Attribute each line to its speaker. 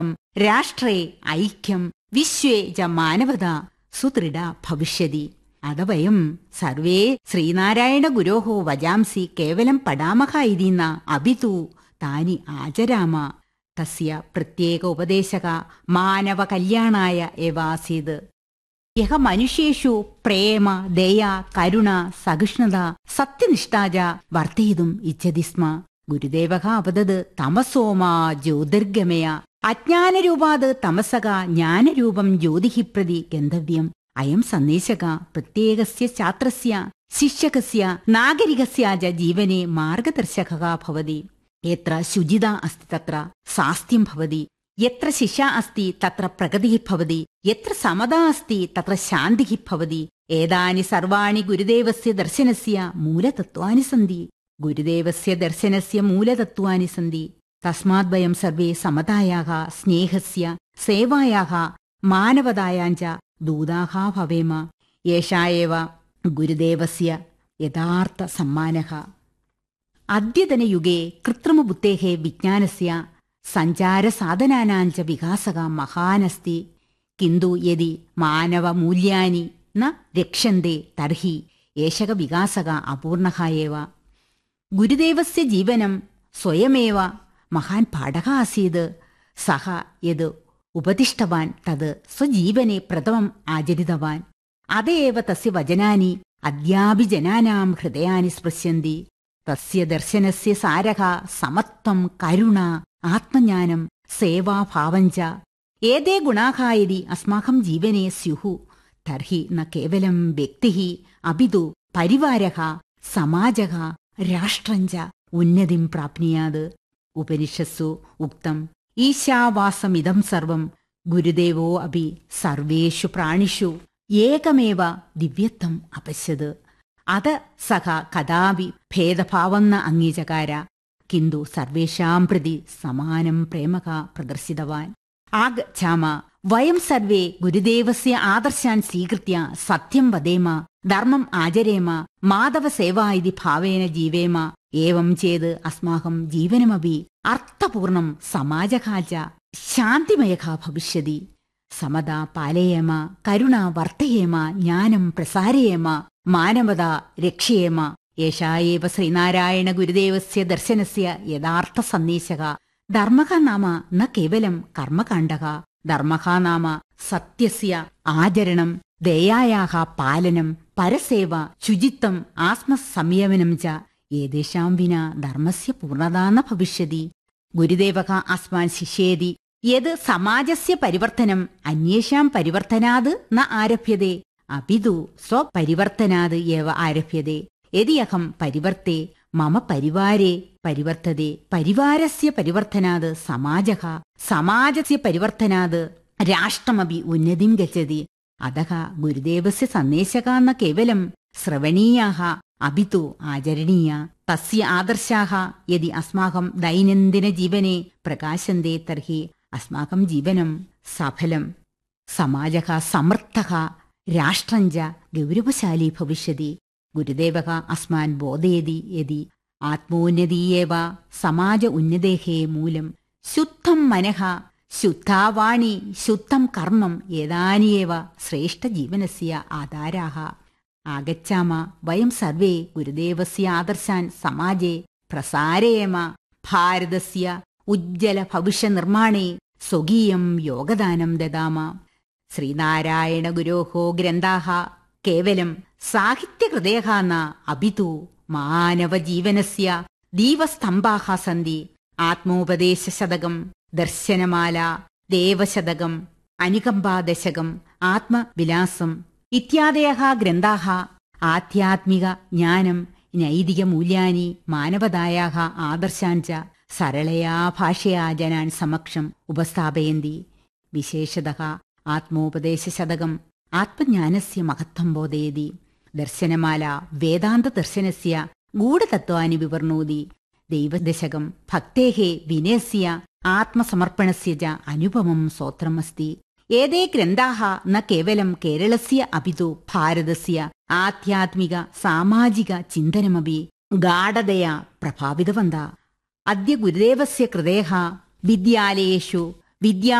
Speaker 1: രാഷ്ട്രേ ഐക്യം വിശ്വേ ച മാനവത സുദൃഢ ഭവിഷ്യതി അത വയം സർവേ ശ്രീനാരായണ ഗുരോഹോ വജാംസി കേവലം പടാമഹ ഇതി ന അഭിതു താനി ആചരാമ തസ്യ പ്രത്യേക ഉപദേശക മാനവ കല്യാണായ എവാസീത് യഹ മനുഷ്യേഷു പ്രേമ ദയ കരുണ സഹിഷ്ണുത സത്യനിഷ്ഠാജ വർദ്ധയിതും ഇച്ഛതി സ്മ ഗുരുദേവ അവതത് തമസോമാ ജ്യോതിർഗമയ അജ്ഞാനരൂപാത് തമസക ജ്ഞാനരൂപം ജ്യോതിഹി പ്രതി ഗന്ധവ്യം അയം സന്ദേശക പ്രത്യേകസ്യ ഛാത്രസ്യ ശിഷ്യകസ്യ നാഗരികസ്യ ച ജീവനെ മാർഗദർശകः ഭവതി യത്ര ശുചിത അസ്തി തത്ര സാസ്ത്യം ഭവതി യത്ര ശിക്ഷ അസ്തി തത്ര പ്രഗതിः ഭവതി യത്ര സമത അസ്തി തത്ര ശാന്തിः ഭവതി ഏതാനി സർവാണി ഗുരുദേവസ്യ ദർശനസ്യ മൂലതത്വാനി സന്തി ഗുരുദേവസ്യ ദർശനസ്യ മൂലതത്വാനി സന്തി തസ്മാത് വയം സർവേ സമതായാः സ്നേഹസ്യ സേവായാः മാനവതായാഞ്ച ദൂതാः ഭവേമ യേഷാ ഏവ ഗുരുദേവസ്യ യഥാർത്ഥ സമ്മാനः അദ്യതനയുഗേ കൃത്രിമബുദ്ധേः വിജ്ഞാനസ്യ സഞ്ചാരസാധനാനാഞ്ച വികാസക മഹാനസ്തി കിന്തു യദി മാനവമൂല്യാനി ന രക്ഷന്തെ തർഹി ഏഷക വികാസക അപൂർണഃ ഏവ ഗുരുദേവസ്യ ജീവനം സ്വയമേവ മഹാൻ പാഠക ആസീത് സഹ യത് ഉപതിഷ്ഠവാൻ തത് സ്വജീവനെ പ്രഥമം ആചരിതവാൻ അതേവ തസ്യ വചനാനി അദ്യാപി ജനാനാം ഹൃദയാനി സ്പൃശ്യന്തി തസ്യ ദർശനസ്യ സാരക സമത്വം കരുണ ആത്മജ്ഞാനം സേവാഭാവഞ്ച ഏതേ ഗുണാഃ യദി അസ്മാകം ജീവനെ സ്യുഃ തർഹി ന കേവലം വ്യക്തിഃ അപിതു പരിവാരഃ സമാജഃ രാഷ്ട്രഞ്ച ഉന്നതിം പ്രാപ്നുയാത് ഉപനിഷത്സു ഉക്തം ഈശാവാസമിതം സർവം ഗുരുദേവോ അപി സർവേഷു പ്രാണിഷു ഏകമേവ ദിവ്യത്വം അപശ്യത് അത് സഹ കഥാപി ഭേദഭാവം ന അംഗീചകാര കിന്തു സർവേഷാം പ്രതി സമാനം പ്രേമക പ്രദർശിതവാൻ ആഗച്ഛാമ വയം സർവേ ഗുരുദേവസ്യ ആദർശാൻ സ്വീകൃത്യ സത്യം വദേമ ധർമ്മം ആചരേമ മാധവസേവാ ഇതി ഭാവേന ജീവേമ ഏവം ചേത് അസ്മാകം ജീവനമപി അർത്ഥപൂർണം സമാജകാച ശാന്തിമയക ഭവിഷ്യതി സമത പാലയേമ കരുണ വർത്തയേമ ജ്ഞാനം പ്രസാരയേമ മാനവത രക്ഷയേമ ഏഷാ ഏവ ശ്രീനാരായണ ഗുരുദേവസ്യ ദർശനസ്യ യഥാർത്ഥ സന്ദേശക ധർമ്മക നാമ ന കേവലം കർമ്മകാണ്ഡക ധർമ്മക നാമ സത്യസ്യ ആചരണം ദയായാഹ പാലനം പരസേവ ശുചിത്വം ആത്മസംയമനം ച ഏതേഷാം വിന ധർമ്മസ്യ പൂർണ്ണതാ ന ഭവിഷ്യതി ഗുരുദേവക അസ്മാൻ ശിഷ്യേതി യത് സമാജസ്യ പരിവർത്തനം അന്യേഷാം പരിവർത്തനാത് ന ആരഭ്യത്തെ അപിതു സ്വപരിവർത്തനാത് ഏവ ആരഭ്യത്തെ യദി അഹം പരിവർത്തെ മമ പരിവാരെ പരിവർത്തതെ പരിവാരസ്യ പരിവർത്തനാത് സമാജഃ സമാജസ്യ പരിവർത്തനാത് രാഷ്ട്രമപി ഉന്നതിം ഗച്ഛതി അതഃ ഗുരുദേവസ്യ സന്ദേശക ന കേവലം ശ്രവണീയാः അഭിതു ആചരണീയ തസ്യ ആദർശാः യദി അസ്മാകം ദൈനംദിനജീവനെ പ്രകാശന്തെ തർഹി അസ്മാകം ജീവനം സഫലം സമാജഃ സമർത്ഥഃ രാഷ്ട്രഞ്ച ഗൗരവശാലി ഭവിഷ്യതി ഗുരുദേവക അസ്മാൻ ബോധയതി യതി ആത്മോന്നതീയേവ സമാജ ഉന്നതേഹ മൂലം ശുദ്ധം മനഃ ശുദ്ധാവാണി ശുദ്ധം കർമ്മം ഏതാനിയേവ ശ്രേഷ്ഠജീവനസ്യ ആധാരാः ആഗച്ഛാമ വയം സർവേ ഗുരുദേവസ്യ ആദർശാൻ സമാജേ പ്രസാരയേമ ഭാരതസ്യ ഉജ്ജല ഭവിഷ്യനിർമ്മാണേ സ്വകീയം യോഗദാനം ദദാമ ശ്രീനാരായണ ഗുരോഹോ ഗ്രന്ഥാः കേവലം സാഹിത്യകൃതയः ന അപിതു മാനവജീവനസ്യ ദീപസ്തംഭാः സന്തി ആത്മോപദേശശതകം ദർശനമാല ദേവശതകം അനുകമ്പാദശകം ആത്മവിലാസം ഇത്യാദയः ഗ്രന്ഥാः ആധ്യാത്മിക ജ്ഞാനം നൈതികമൂല്യാനി മാനവതായാः ആദർശാൻ ച സരളയാ ഭാഷയാ ജനാൻ സമക്ഷം ഉപസ്ഥാപയന്തി വിശേഷതഃ ആത്മോപദേശശതകം ആത്മജ്ഞാനസ്യ മഹത്വം ബോധയതി ദർശനമാല വേദാന്തദർശനസ്യ ഗൂഢതത്വാനി വിവർണോതി ദൈവദശകം ഭക്തേः വിനയസ്യ ആത്മസമർപ്പണസ്യ ച അനുപമം സ്വോത്രമസ്തി ഏതേ ഗ്രന്ഥാः ന കേവലം കേരളസ്യ അപിതു ഭാരതസ്യ ആധ്യാത്മിക സാമാജിക ചിന്തനമപി ഗാഢതയാ പ്രഭാവിതവന്ത അദ്യ ഗുരുദേവസ്യ കൃതയः വിദ്യാലയേഷു വിദ്യാ